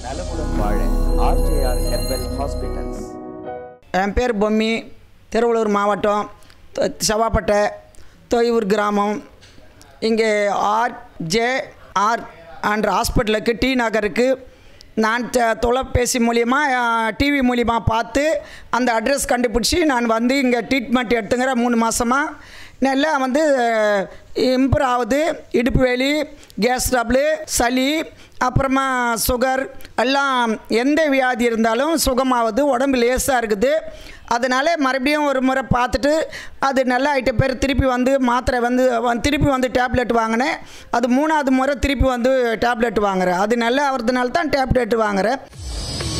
நலமுடன் வாழ RJR herbal hospitals என் பேர் பொம்மி திருவள்ளூர் மாவட்டம் தொ- செவ்வாப்பட்டை தொய்வூர் கிராமம் இங்கே ஆர்ஜேஆர் என்ற ஹாஸ்பிட்டலுக்கு டி நகருக்கு நான் த- தொலைபேசி மூலிமா டிவி மூலிமா பார்த்து அந்த அட்ரஸ் கண்டுபிடிச்சி நான் வந்து இங்கே ட்ரீட்மெண்ட் எடுத்துங்கிற மூணு மாதமாக நல்லா வந்து இம்ப்ரூவ் ஆகுது இடுப்பு வலி கேஸ் ட்ரபிள் சளி அப்புறமா சுகர் எல்லாம் எந்த வியாதி இருந்தாலும் சுகமாகுது உடம்பு லேசாக இருக்குது அதனால் மறுபடியும் ஒரு முறை பார்த்துட்டு அது நல்லா ஆகிட்ட பேர் திருப்பி வந்து மாத்திரை வந்து வந்து- திருப்பி வந்து டேப்லெட் வாங்கினேன் அது மூணாவது முறை திருப்பி வந்து டேப்லெட் வாங்குறேன் அது நல்லா ஆகிறதுனால தான் டேப்லெட் வாங்குறேன்